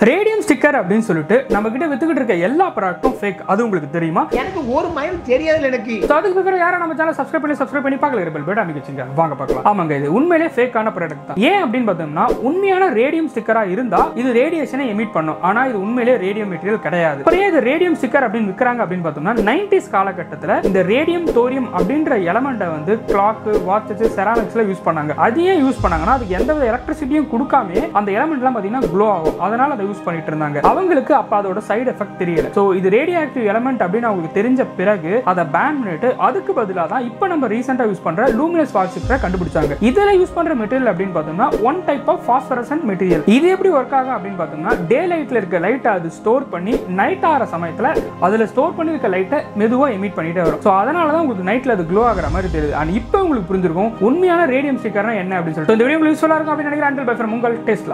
radium sticker அப்படின்னு சொல்லிட்டு நம்ம கிட்ட வித்துக்கிட்டு இருக்க எல்லா ப்ராடக்ட்டும் ஃபேக் அது உங்களுக்கு தெரியுமா எனக்கு ஒரு மைல் தெரியாதுல எனக்கு So, அதுக்கு பிறகு யாரும் நம்ம சேனல் சப்ஸ்கிரைப் பண்ணி சப்ஸ்கிரைப் பண்ணி பார்க்கல பெல் பட்டன் அமைக்க வச்சுங்க வாங்க பார்க்கலாம் ஆமாங்க இது உண்மையிலே ஃபேக்கான ப்ராடக்ட் தான் ஏன் அப்படின்னு பார்த்தோம்னா உண்மையான ரேடியம் ஸ்டிக்கரா இருந்தா இது ரேடியேஷனை எமிட் பண்ணும் ஆனா இது உண்மையிலே ரேடியம் மெட்டீரியல் கிடையாது அப்புறம் இது ரேடியம் ஸ்டிக்கர் அப்படின்னு விற்கிறாங்க அப்படின்னு பார்த்தோம்னா நைன்டிஸ் காலகட்டத்தில் இந்த ரேடியம் தோரியம் அப்படின்ற எலமெண்ட்டை வந்து கிளாக் வாட்சஸ் செராமிக்ஸ்ல யூஸ் பண்ணாங்க அது ஏன் யூஸ் பண்ணாங்கன்னா அதுக்கு எந்த வித எலக்ட்ரிசிட்டியும் கொடுக்காம அந்த எலமெண்ட்லாம் பார்த்தீங்கன்னா க்ளோ ஆகும் அதனால அதை யூஸ் பண்ணிட்டு இருந்தாங்க அவங்களுக்கு அப்ப அதோட சைடு எஃபெக்ட் தெரியல ஸோ இது ரேடியோ ஆக்டிவ் எலமெண்ட் அப்படின்னு அவங்களுக்கு தெரிஞ்ச பிறகு அதை பேன் பண்ணிட்டு அதுக்கு பதிலாக தான் இப்போ நம்ம ரீசெண்டாக யூஸ் பண்ற லூமினஸ் வாட்சிப்பை கண்டுபிடிச்சாங்க இதில் யூஸ் பண்ற மெட்டீரியல் அப்படின்னு பார்த்தோம்னா one type of phosphorescent material இது எப்படி ஒர்க் ஆகும் அப்படின்னு பார்த்தோம்னா டே லைட்ல இருக்க லைட்டை அது ஸ்டோர் பண்ணி நைட் ஆகிற சமயத்தில் அதில் ஸ்டோர் பண்ணி இருக்க லைட்டை மெதுவாக எமிட் பண்ணிட்டே வரும் ஸோ அதனால தான் உங்களுக்கு நைட்டில் அது க்ளோ ஆகிற மாதிரி தெரியுது அண்ட் இப்போ உங்களுக்கு புரிஞ்சிருக்கும் உண்மையான ரேடியம் ஸ்டிக்கர்னா என்ன அப்படின்னு சொல்லிட்டு இந்த வீடியோ உங்களுக்கு யூஸ்ஃபுல்லாக இருக்கும் அப்படின்னு நினைக்கிறேன் அண்டில் பை ஃப்ரம் உங்கள் டெஸ்ட்லா